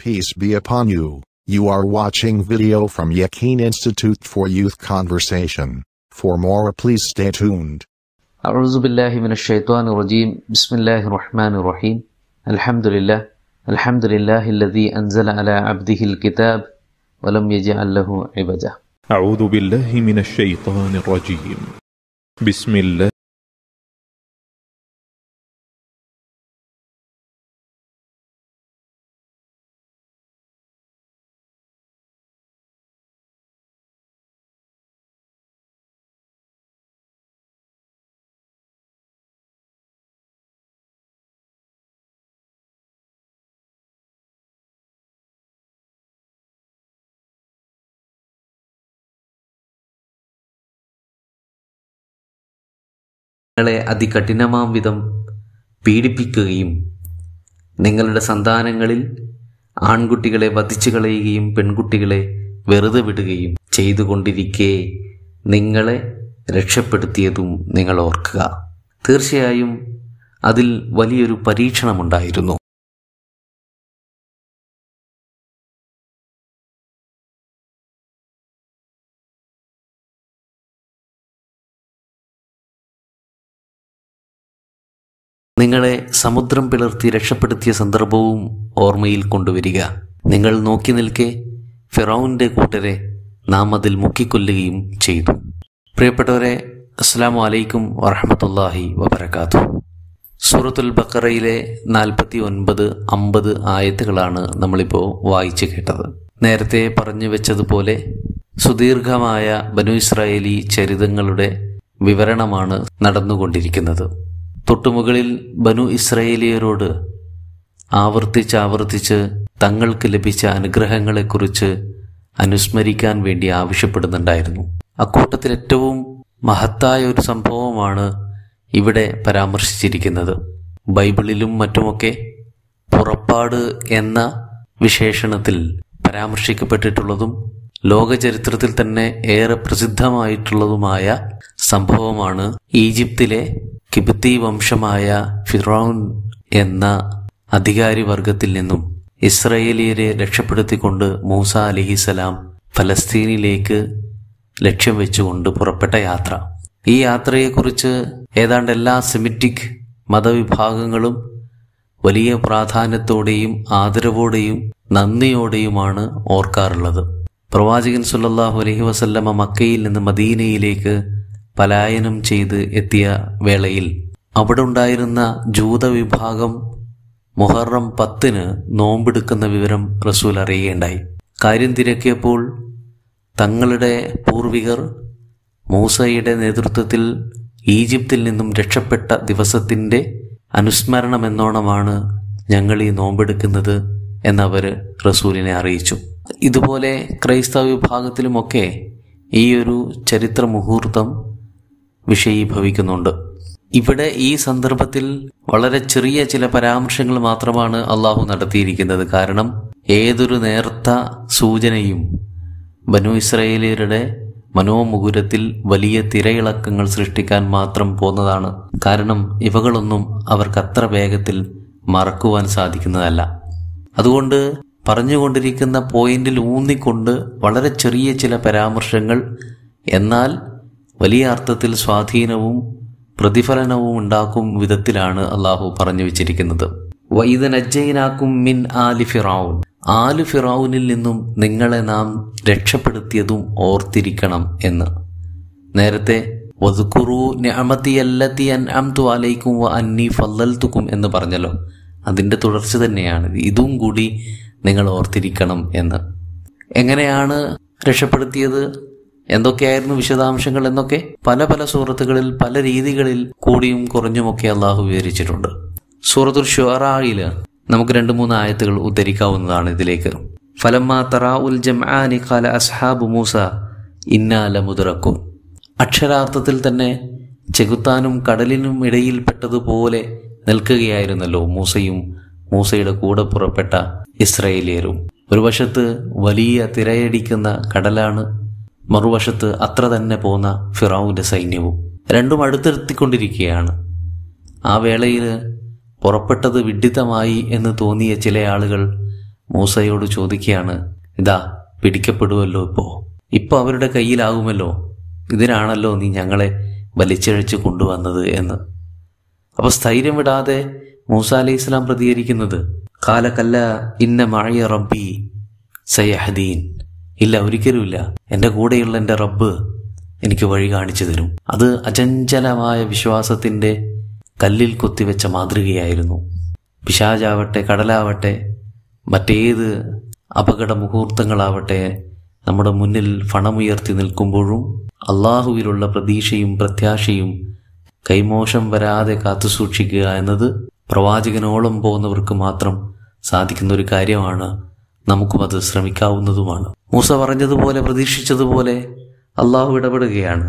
Peace be upon you. You are watching video from Yakin Institute for Youth Conversation. For more, please stay tuned. أعوذ بالله من الشيطان الرجيم بسم الله الرحمن الرحيم الحمد لله الحمد لله الذي أنزل على عبده الكتاب ولم يجعل له عوجا أعوذ بالله من الشيطان الرجيم بسم الله നിങ്ങളെ അതികഠിനമാം വിധം പീഡിപ്പിക്കുകയും നിങ്ങളുടെ സന്താനങ്ങളിൽ ആൺകുട്ടികളെ വധിച്ചു കളയുകയും പെൺകുട്ടികളെ വെറുതെ വിടുകയും ചെയ്തുകൊണ്ടിരിക്കെ നിങ്ങളെ രക്ഷപ്പെടുത്തിയതും നിങ്ങൾ ഓർക്കുക തീർച്ചയായും അതിൽ വലിയൊരു പരീക്ഷണമുണ്ടായിരുന്നു നിങ്ങളെ സമുദ്രം പിളർത്തി രക്ഷപ്പെടുത്തിയ സന്ദർഭവും ഓർമ്മയിൽ കൊണ്ടുവരിക നിങ്ങൾ നോക്കി നിൽക്കെ ഫിറൌന്റെ കൂട്ടരെ നാം അതിൽ മുക്കിക്കൊല്ലുകയും ചെയ്തു പ്രിയപ്പെട്ടവരെ അസ്സാം വലൈക്കും വറഹമത്തല്ലാഹി വബർക്കാത്തു സൂറത്തുൽ ബക്കറയിലെ നാൽപ്പത്തി ഒൻപത് അമ്പത് ആയത്തുകളാണ് നമ്മളിപ്പോൾ വായിച്ചു കേട്ടത് നേരത്തെ പറഞ്ഞു വെച്ചതുപോലെ സുദീർഘമായ ബനു ഇസ്രായേലി ചരിതങ്ങളുടെ വിവരണമാണ് നടന്നുകൊണ്ടിരിക്കുന്നത് തൊട്ടുമുകളിൽ ബനു ഇസ്രായേലിയരോട് ആവർത്തിച്ചാവർത്തിച്ച് തങ്ങൾക്ക് ലഭിച്ച അനുഗ്രഹങ്ങളെക്കുറിച്ച് അനുസ്മരിക്കാൻ വേണ്ടി ആവശ്യപ്പെടുന്നുണ്ടായിരുന്നു അക്കൂട്ടത്തിൽ ഏറ്റവും മഹത്തായ ഒരു സംഭവമാണ് ഇവിടെ പരാമർശിച്ചിരിക്കുന്നത് ബൈബിളിലും മറ്റുമൊക്കെ പുറപ്പാട് എന്ന വിശേഷണത്തിൽ പരാമർശിക്കപ്പെട്ടിട്ടുള്ളതും ലോകചരിത്രത്തിൽ തന്നെ ഏറെ പ്രസിദ്ധമായിട്ടുള്ളതുമായ സംഭവമാണ് ഈജിപ്തിലെ കിബത്തി വംശമായ ഫിറോൻ എന്ന അധികാരി വർഗത്തിൽ നിന്നും ഇസ്രയേലിയരെ രക്ഷപ്പെടുത്തിക്കൊണ്ട് മൂസ അലിഹിസലാം ഫലസ്തീനിലേക്ക് ലക്ഷ്യം വെച്ചുകൊണ്ട് പുറപ്പെട്ട യാത്ര ഈ യാത്രയെക്കുറിച്ച് ഏതാണ്ട് എല്ലാ സെമിറ്റിക് മതവിഭാഗങ്ങളും വലിയ പ്രാധാന്യത്തോടെയും ആദരവോടെയും നന്ദിയോടെയുമാണ് ഓർക്കാറുള്ളത് പ്രവാചകൻ സുല്ലാഹു അലഹി വസല്ലമ മക്കയിൽ നിന്ന് മദീനയിലേക്ക് പലായനം ചെയ്ത് എത്തിയ വേളയിൽ അവിടെ ഉണ്ടായിരുന്ന ജൂത വിഭാഗം മുഹറം പത്തിന് നോമ്പെടുക്കുന്ന വിവരം റസൂൽ അറിയുകയുണ്ടായി കാര്യം തിരക്കിയപ്പോൾ തങ്ങളുടെ പൂർവികർ മൂസയുടെ നേതൃത്വത്തിൽ ഈജിപ്തിൽ നിന്നും രക്ഷപ്പെട്ട ദിവസത്തിൻ്റെ അനുസ്മരണമെന്നോണമാണ് ഞങ്ങൾ ഈ നോമ്പെടുക്കുന്നത് എന്നവർ റസൂലിനെ അറിയിച്ചു ഇതുപോലെ ക്രൈസ്തവ വിഭാഗത്തിലുമൊക്കെ ഈ ഒരു ചരിത്ര മുഹൂർത്തം വിഷയീഭവിക്കുന്നുണ്ട് ഇവിടെ ഈ സന്ദർഭത്തിൽ വളരെ ചെറിയ ചില പരാമർശങ്ങൾ മാത്രമാണ് അള്ളാഹു നടത്തിയിരിക്കുന്നത് കാരണം ഏതൊരു നേർത്ത സൂചനയും ബനു ഇസ്രയേലിയരുടെ മനോമുകുരത്തിൽ വലിയ തിരയിളക്കങ്ങൾ സൃഷ്ടിക്കാൻ മാത്രം പോന്നതാണ് കാരണം ഇവകളൊന്നും അവർക്ക് അത്ര വേഗത്തിൽ മറക്കുവാൻ സാധിക്കുന്നതല്ല അതുകൊണ്ട് പറഞ്ഞുകൊണ്ടിരിക്കുന്ന പോയിന്റിൽ ഊന്നിക്കൊണ്ട് വളരെ ചെറിയ ചില പരാമർശങ്ങൾ എന്നാൽ വലിയ അർത്ഥത്തിൽ സ്വാധീനവും പ്രതിഫലനവും ഉണ്ടാക്കും വിധത്തിലാണ് അള്ളാഹു പറഞ്ഞു വെച്ചിരിക്കുന്നത് വൈദനജ്ജയിനാക്കും മിൻ ആലി ഫിറാവുൻ ആലു ഫിറാവുനിൽ നിന്നും നിങ്ങളെ നാം രക്ഷപ്പെടുത്തിയതും ഓർത്തിരിക്കണം എന്ന് നേരത്തെ വതുക്കുറു ഞമത്തിയല്ലത്തി അൻ അംതു അലൈക്കും വ അന്നി ഫല്ലൽത്തുക്കും എന്ന് പറഞ്ഞല്ലോ അതിൻ്റെ തുടർച്ച തന്നെയാണ് ഇതും കൂടി നിങ്ങൾ ഓർത്തിരിക്കണം എന്ന് എങ്ങനെയാണ് രക്ഷപ്പെടുത്തിയത് എന്തൊക്കെയായിരുന്നു വിശദാംശങ്ങൾ എന്നൊക്കെ പല പല സൂറത്തുകളിൽ പല രീതികളിൽ കൂടിയും കുറഞ്ഞുമൊക്കെ അള്ളാഹു വിവരിച്ചിട്ടുണ്ട് സൂറത്തുൽ ഷുറായില് നമുക്ക് രണ്ട് മൂന്ന് ആയത്തുകൾ ഉദ്ധരിക്കാവുന്നതാണ് ഇതിലേക്ക് ഫലമ്മ തറാ ഉൽ ജംആനി ഖാല അസ്ഹാബു മൂസ ഇന്നാല മുതറക്കും അക്ഷരാർത്ഥത്തിൽ തന്നെ ചെകുത്താനും കടലിനും ഇടയിൽപ്പെട്ടതുപോലെ നിൽക്കുകയായിരുന്നല്ലോ മൂസയും മൂസയുടെ കൂടെ പുറപ്പെട്ട ഇസ്രയേലിയരും ഒരു വശത്ത് വലിയ തിരയടിക്കുന്ന കടലാണ് മറുവശത്ത് അത്ര തന്നെ പോന്ന ഫിറാവുന്റെ സൈന്യവും രണ്ടും അടുത്തെത്തിക്കൊണ്ടിരിക്കുകയാണ് ആ വേളയിൽ പുറപ്പെട്ടത് വിഡിത്തമായി എന്ന് തോന്നിയ ചില ആളുകൾ മൂസയോട് ചോദിക്കുകയാണ് ഇതാ പിടിക്കപ്പെടുമല്ലോ ഇപ്പോൾ ഇപ്പോൾ അവരുടെ കയ്യിലാകുമല്ലോ ഇതിനാണല്ലോ നീ ഞങ്ങളെ വലിച്ചിഴച്ച് കൊണ്ടുവന്നത് എന്ന് അപ്പോൾ സ്ഥൈര്യം വിടാതെ മൂസ അലൈഹി ഇസ്ലാം പ്രതികരിക്കുന്നത് കാലക്കല്ല ഇന്ന മഴയ റബ്ബി സയഹദീൻ ഇല്ല ഒരിക്കലുമില്ല എൻ്റെ കൂടെയുള്ള എൻ്റെ റബ്ബ് എനിക്ക് വഴി കാണിച്ചു തരും അത് അചഞ്ചലമായ വിശ്വാസത്തിൻ്റെ കല്ലിൽ കൊത്തിവെച്ച മാതൃകയായിരുന്നു പിശാജാവട്ടെ കടലാവട്ടെ മറ്റേത് അപകട മുഹൂർത്തങ്ങളാവട്ടെ നമ്മുടെ മുന്നിൽ ഫണമുയർത്തി നിൽക്കുമ്പോഴും അള്ളാഹുവിലുള്ള പ്രതീക്ഷയും പ്രത്യാശയും കൈമോശം വരാതെ കാത്തുസൂക്ഷിക്കുക എന്നത് പ്രവാചകനോളം പോകുന്നവർക്ക് മാത്രം സാധിക്കുന്ന ഒരു കാര്യമാണ് നമുക്കും അത് ശ്രമിക്കാവുന്നതുമാണ് മൂസ പറഞ്ഞതുപോലെ പ്രതീക്ഷിച്ചതുപോലെ അള്ളാഹു ഇടപെടുകയാണ്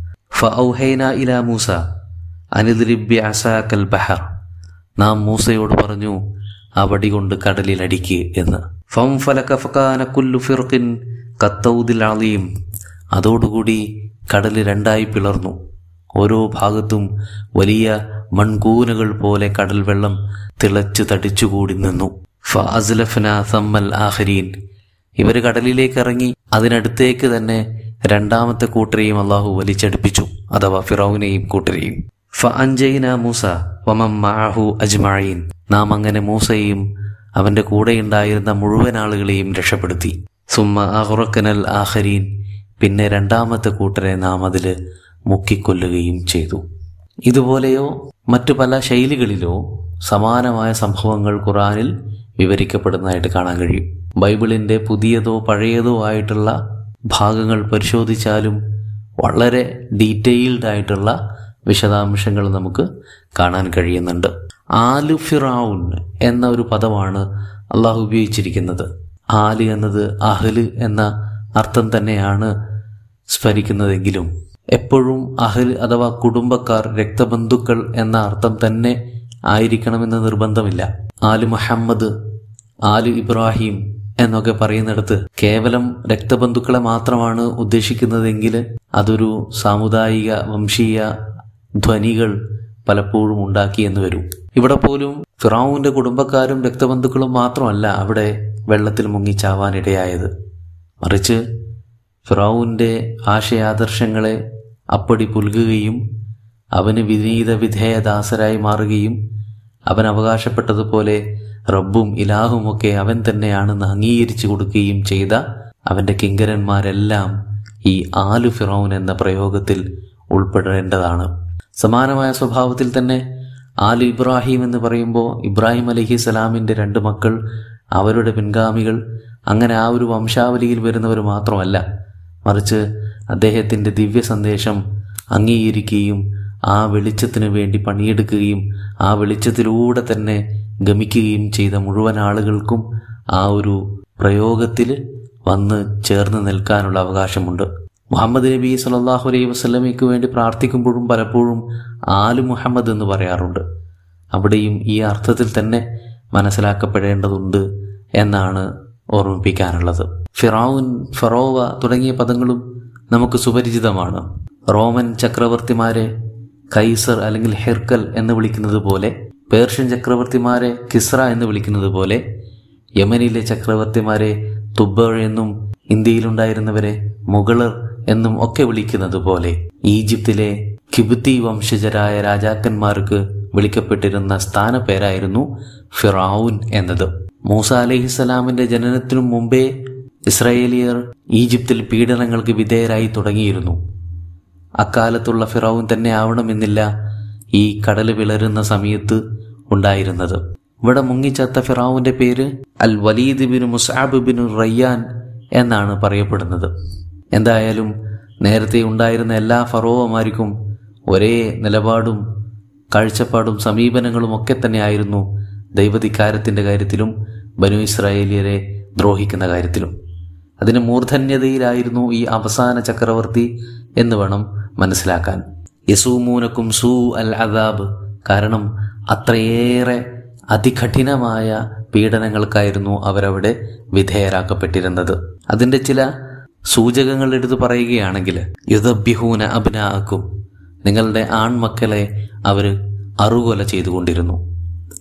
ഫൗഹൈന ഇല മൂസ അനിദ്രിബ്യ അസാക്കൽ ബഹർ നാം മൂസയോട് പറഞ്ഞു ആ വടി കൊണ്ട് കടലിൽ അടിക്ക് എന്ന് ഫം ഫലക ഫകാന കുല്ലു ഫിർഖിൻ കത്തൗദിൽ അളീം അതോടുകൂടി കടൽ രണ്ടായി പിളർന്നു ഓരോ ഭാഗത്തും വലിയ മൺകൂനകൾ പോലെ കടൽ വെള്ളം തിളച്ചു തടിച്ചുകൂടി നിന്നു ഫ അസ്ലഫ്ന സമ്മൽ ആഹരീൻ ഇവർ കടലിലേക്ക് ഇറങ്ങി അതിനടുത്തേക്ക് തന്നെ രണ്ടാമത്തെ കൂട്ടരെയും അള്ളാഹു വലിച്ചടുപ്പിച്ചു അഥവാ ഫിറൌനെയും കൂട്ടരെയും ഫ അഞ്ചൈന മൂസ വമം മാഹു അജ്മഴീൻ നാം അങ്ങനെ മൂസയെയും അവന്റെ കൂടെയുണ്ടായിരുന്ന മുഴുവൻ ആളുകളെയും രക്ഷപ്പെടുത്തി സുമ്മ അഹുറക്കനൽ ആഹരീൻ പിന്നെ രണ്ടാമത്തെ കൂട്ടരെ നാം അതിൽ മുക്കിക്കൊല്ലുകയും ചെയ്തു ഇതുപോലെയോ മറ്റു പല ശൈലികളിലോ സമാനമായ സംഭവങ്ങൾ ഖുറാനിൽ വിവരിക്കപ്പെടുന്നതായിട്ട് കാണാൻ കഴിയും ബൈബിളിൻ്റെ പുതിയതോ പഴയതോ ആയിട്ടുള്ള ഭാഗങ്ങൾ പരിശോധിച്ചാലും വളരെ ഡീറ്റെയിൽഡ് ആയിട്ടുള്ള വിശദാംശങ്ങൾ നമുക്ക് കാണാൻ കഴിയുന്നുണ്ട് ആലു ഫിറൌൻ എന്ന ഒരു പദമാണ് അള്ളാഹു ഉപയോഗിച്ചിരിക്കുന്നത് ആല് എന്നത് അഹല് എന്ന അർത്ഥം തന്നെയാണ് സ്മരിക്കുന്നതെങ്കിലും എപ്പോഴും അഹൽ അഥവാ കുടുംബക്കാർ രക്തബന്ധുക്കൾ എന്ന അർത്ഥം തന്നെ ആയിരിക്കണമെന്ന് നിർബന്ധമില്ല ആല് മുഹമ്മദ് ആല് ഇബ്രാഹിം എന്നൊക്കെ പറയുന്നിടത്ത് കേവലം രക്തബന്ധുക്കളെ മാത്രമാണ് ഉദ്ദേശിക്കുന്നതെങ്കിൽ അതൊരു സാമുദായിക വംശീയ ധ്വനികൾ പലപ്പോഴും ഉണ്ടാക്കി എന്ന് വരും ഇവിടെ പോലും ഫിറാവുവിന്റെ കുടുംബക്കാരും രക്തബന്ധുക്കളും മാത്രമല്ല അവിടെ വെള്ളത്തിൽ മുങ്ങിച്ചാവാനിടയായത് മറിച്ച് ഫിറാവുവിൻ്റെ ആശയാദർശങ്ങളെ അപ്പടി പുൽകുകയും അവന് വിനീത വിധേയദാസരായി മാറുകയും അവൻ അവകാശപ്പെട്ടതുപോലെ റബ്ബും ഇലാഹുമൊക്കെ അവൻ തന്നെയാണെന്ന് അംഗീകരിച്ചു കൊടുക്കുകയും ചെയ്ത അവൻ്റെ കിങ്കരന്മാരെല്ലാം ഈ ആലു ഫിറൌൻ എന്ന പ്രയോഗത്തിൽ ഉൾപ്പെടേണ്ടതാണ് സമാനമായ സ്വഭാവത്തിൽ തന്നെ ആലു ഇബ്രാഹിം എന്ന് പറയുമ്പോൾ ഇബ്രാഹിം അലഹി സലാമിൻ്റെ രണ്ട് മക്കൾ അവരുടെ പിൻഗാമികൾ അങ്ങനെ ആ ഒരു വംശാവലിയിൽ വരുന്നവർ മാത്രമല്ല മറിച്ച് അദ്ദേഹത്തിൻ്റെ ദിവ്യ സന്ദേശം അംഗീകരിക്കുകയും ആ വെളിച്ചത്തിനു വേണ്ടി പണിയെടുക്കുകയും ആ വെളിച്ചത്തിലൂടെ തന്നെ ഗമിക്കുകയും ചെയ്ത മുഴുവൻ ആളുകൾക്കും ആ ഒരു പ്രയോഗത്തിൽ വന്ന് ചേർന്ന് നിൽക്കാനുള്ള അവകാശമുണ്ട് മുഹമ്മദ് നബി സല്ലാഹു അലൈഹി വസ്ലമയ്ക്ക് വേണ്ടി പ്രാർത്ഥിക്കുമ്പോഴും പലപ്പോഴും ആലു മുഹമ്മദ് എന്ന് പറയാറുണ്ട് അവിടെയും ഈ അർത്ഥത്തിൽ തന്നെ മനസ്സിലാക്കപ്പെടേണ്ടതുണ്ട് എന്നാണ് ഓർമ്മിപ്പിക്കാനുള്ളത് ഫിറാവുൻ ഫറോവ തുടങ്ങിയ പദങ്ങളും നമുക്ക് സുപരിചിതമാണ് റോമൻ ചക്രവർത്തിമാരെ കൈസർ അല്ലെങ്കിൽ ഹെർക്കൽ എന്ന് വിളിക്കുന്നത് പോലെ പേർഷ്യൻ ചക്രവർത്തിമാരെ കിസ്ര എന്ന് വിളിക്കുന്നത് പോലെ യമനിലെ ചക്രവർത്തിമാരെ തുബ്ബർ എന്നും ഇന്ത്യയിലുണ്ടായിരുന്നവരെ മുഗളർ എന്നും ഒക്കെ വിളിക്കുന്നത് പോലെ ഈജിപ്തിലെ കിബുത്തി വംശജരായ രാജാക്കന്മാർക്ക് വിളിക്കപ്പെട്ടിരുന്ന സ്ഥാനപ്പേരായിരുന്നു ഫിറാവുൻ എന്നത് മൂസ അലഹിസ്സലാമിന്റെ ജനനത്തിനു മുമ്പേ ഇസ്രായേലിയർ ഈജിപ്തിൽ പീഡനങ്ങൾക്ക് വിധേയരായി തുടങ്ങിയിരുന്നു അക്കാലത്തുള്ള ഫിറൌൻ തന്നെ ആവണമെന്നില്ല ഈ കടൽ വിളരുന്ന സമയത്ത് ഉണ്ടായിരുന്നത് ഇവിടെ മുങ്ങിച്ചത്ത ഫിറാവുന്റെ പേര് Al Walid bin Musab bin Rayyan എന്നാണ് പറയപ്പെടുന്നത് എന്തായാലും നേരത്തെ ഉണ്ടായിരുന്ന എല്ലാ ഫറോവമാർക്കും ഒരേ നിലപാടും കാഴ്ചപ്പാടും സമീപനങ്ങളും ഒക്കെ തന്നെയായിരുന്നു ദൈവധികാരത്തിൻ്റെ കാര്യത്തിലും ബനു ഇസ്രായേലിയരെ ദ്രോഹിക്കുന്ന കാര്യത്തിലും അതിന് മൂർധന്യതയിലായിരുന്നു ഈ അവസാന ചക്രവർത്തി എന്ന് വേണം മനസ്സിലാക്കാൻ യസൂമൂനക്കും സൂ അൽ അദാബ് കാരണം അത്രയേറെ അതികഠിനമായ പീഡനങ്ങൾക്കായിരുന്നു അവരവിടെ വിധേയരാക്കപ്പെട്ടിരുന്നത് അതിൻ്റെ ചില സൂചകങ്ങൾ എടുത്തു പറയുകയാണെങ്കിൽ യുദ്ധഭ്യഹൂന അബ്നാക്കും നിങ്ങളുടെ ആൺമക്കളെ അവർ അറുകൊല ചെയ്തുകൊണ്ടിരുന്നു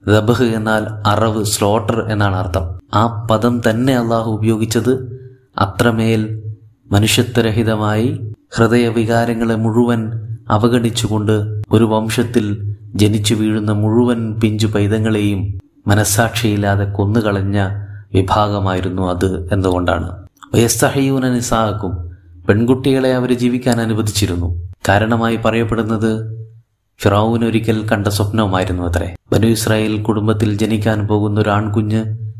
ദബഹ് എന്നാൽ അറവ് സ്ലോട്ടർ എന്നാണ് അർത്ഥം ആ പദം തന്നെ അള്ളാഹു ഉപയോഗിച്ചത് അത്രമേൽ മനുഷ്യത്വരഹിതമായി ഹൃദയവികാരങ്ങളെ മുഴുവൻ അവഗണിച്ചുകൊണ്ട് ഒരു വംശത്തിൽ ജനിച്ചു വീഴുന്ന മുഴുവൻ പിഞ്ചു പൈതങ്ങളെയും മനസ്സാക്ഷിയില്ലാതെ കൊന്നുകളഞ്ഞ വിഭാഗമായിരുന്നു അത് എന്നുകൊണ്ടാണ് വയസ്സഹയൂന നിസാക്കും പെൺകുട്ടികളെ അവർ ജീവിക്കാൻ അനുവദിച്ചിരുന്നു കാരണമായി പറയപ്പെടുന്നത് ഫിറാവുൻ ഒരിക്കൽ കണ്ട സ്വപ്നവുമായിരുന്നു അത്രേ ബനു ഇസ്രായേൽ കുടുംബത്തിൽ ജനിക്കാൻ പോകുന്ന ഒരു ആൺകുഞ്ഞ്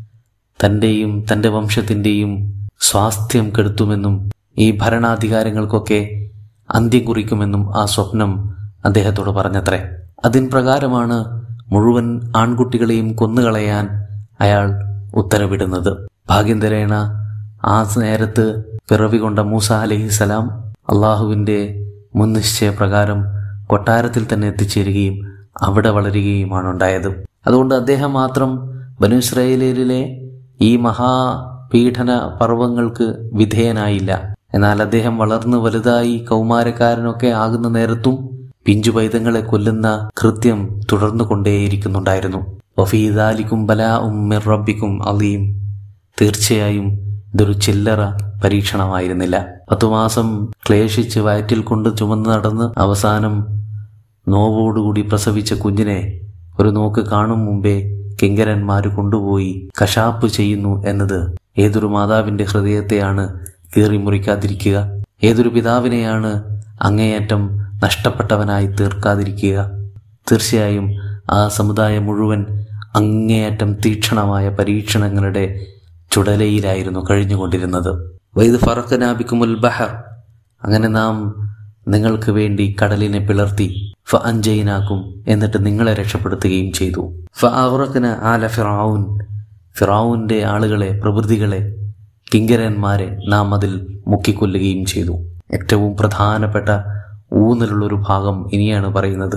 തൻ്റെയും തൻ്റെ വംശത്തിൻ്റെയും സ്വാസ്ഥ്യം കെടുത്തുമെന്നും ഈ ഭരണാധികാരങ്ങൾക്കൊക്കെ അന്ത്യം കുറിക്കുമെന്നും ആ സ്വപ്നം അദ്ദേഹത്തോട് പറഞ്ഞത്രേ അതിൻ പ്രകാരമാണ് മുഴുവൻ ആൺകുട്ടികളെയും കൊന്നുകളയാൻ അയാൾ ഉത്തരവിടുന്നത് ഭാഗ്യന്തരേണ ആ നേരത്ത് പിറവി കൊണ്ട മൂസ അലഹിസലാം അള്ളാഹുവിൻ്റെ മുൻനിശ്ചയപ്രകാരം കൊട്ടാരത്തിൽ തന്നെ എത്തിച്ചേരുകയും അവിടെ വളരുകയുമാണ് ഉണ്ടായത് അതുകൊണ്ട് അദ്ദേഹം മാത്രം ബനു ഇസ്രായേലിലെ ഈ മഹാപീഡന പർവങ്ങൾക്ക് വിധേയനായില്ല എന്നാൽ അദ്ദേഹം വളർന്നു വലുതായി കൗമാരക്കാരനൊക്കെ ആകുന്ന നേരത്തും പിഞ്ചു പൈതങ്ങളെ കൊല്ലുന്ന കൃത്യം തുടർന്നു കൊണ്ടേയിരിക്കുന്നുണ്ടായിരുന്നു വഫീദാലിക്കും ബലാ ഉമ്മിർ റബ്ബിക്കും അലീം തീർച്ചയായും ഇതൊരു ചില്ലറ പരീക്ഷണമായിരുന്നില്ല പത്തു മാസം ക്ലേശിച്ച് വയറ്റിൽ കൊണ്ട് ചുമന്ന് നടന്ന് അവസാനം നോവോടുകൂടി പ്രസവിച്ച കുഞ്ഞിനെ ഒരു നോക്ക് കാണും മുമ്പേ കിങ്കരന്മാർ കൊണ്ടുപോയി കശാപ്പ് ചെയ്യുന്നു എന്നത് ഏതൊരു മാതാവിന്റെ ഹൃദയത്തെയാണ് കീറി മുറിക്കാതിരിക്കുക ഏതൊരു പിതാവിനെയാണ് അങ്ങേയറ്റം നഷ്ടപ്പെട്ടവനായി തീർക്കാതിരിക്കുക തീർച്ചയായും ആ സമുദായം മുഴുവൻ അങ്ങേയറ്റം തീക്ഷണമായ പരീക്ഷണങ്ങളുടെ ചുടലയിലായിരുന്നു കഴിഞ്ഞുകൊണ്ടിരുന്നത് വൈദ് ഫറക്കനാബിക്കുമുൽ ബഹർ അങ്ങനെ നാം നിങ്ങൾക്ക് വേണ്ടി കടലിനെ പിളർത്തി ഫ അഞ്ചയിനാക്കും എന്നിട്ട് നിങ്ങളെ രക്ഷപ്പെടുത്തുകയും ചെയ്തു ഫ അവറക്കന ആല ഫിറാവുൻ ഫിറാവുൻ്റെ ആളുകളെ പ്രകൃതികളെ കിങ്കരന്മാരെ നാം അതിൽ മുക്കിക്കൊല്ലുകയും ചെയ്തു ഏറ്റവും പ്രധാനപ്പെട്ട ഊന്നലുള്ളൊരു ഭാഗം ഇനിയാണ് പറയുന്നത്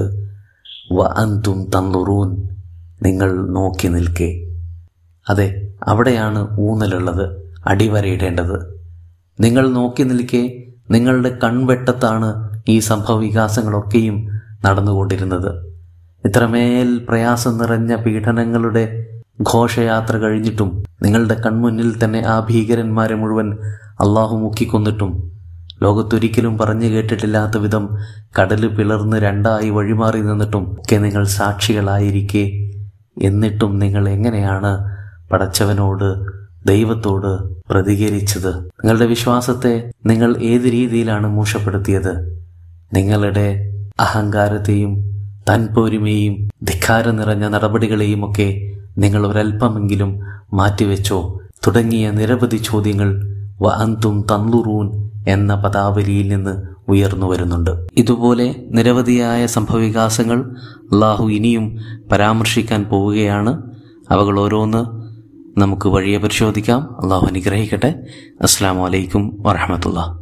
വ അന്തും തന്നുറൂൻ നിങ്ങൾ നോക്കി നിൽക്കേ അതെ അവിടെയാണ് ഊന്നലുള്ളത് അടിവരയിടേണ്ടത് നിങ്ങൾ നോക്കി നിൽക്കെ നിങ്ങളുടെ കൺവെട്ടത്താണ് ഈ സംഭവവികാസങ്ങളൊക്കെയും നടന്നുകൊണ്ടിരുന്നത് ഇത്രമേൽ പ്രയാസം നിറഞ്ഞ പീഡനങ്ങളുടെ ഘോഷയാത്ര കഴിഞ്ഞിട്ടും നിങ്ങളുടെ കൺമുന്നിൽ തന്നെ ആ ഭീകരന്മാരെ മുഴുവൻ അള്ളാഹു മുക്കിക്കൊന്നിട്ടും ലോകത്തൊരിക്കലും പറഞ്ഞു കേട്ടിട്ടില്ലാത്ത വിധം കടല് പിളർന്ന് രണ്ടായി വഴിമാറി നിന്നിട്ടും ഒക്കെ നിങ്ങൾ സാക്ഷികളായിരിക്കെ എന്നിട്ടും നിങ്ങൾ എങ്ങനെയാണ് പടച്ചവനോട് ദൈവത്തോട് പ്രതികരിച്ചത് നിങ്ങളുടെ വിശ്വാസത്തെ നിങ്ങൾ ഏത് രീതിയിലാണ് മൂഷപ്പെടുത്തിയത് നിങ്ങളുടെ അഹങ്കാരത്തെയും തൻപോരുമയും ധിക്കാരം നിറഞ്ഞ നടപടികളെയും ഒക്കെ നിങ്ങൾ ഒരല്പമെങ്കിലും മാറ്റിവെച്ചോ തുടങ്ങിയ നിരവധി ചോദ്യങ്ങൾ വ അന്തും തന്നുറൂൻ എന്ന പദാവലിയിൽ നിന്ന് ഉയർന്നു വരുന്നുണ്ട് ഇതുപോലെ നിരവധിയായ സംഭവവികാസങ്ങൾ അള്ളാഹു ഇനിയും പരാമർശിക്കാൻ പോവുകയാണ് അവകൾ ഓരോന്ന് നമുക്ക് വഴിയെ പരിശോധിക്കാം അള്ളാഹു അനുഗ്രഹിക്കട്ടെ അസ്സാം വലൈക്കും വറഹമത്തുള്ള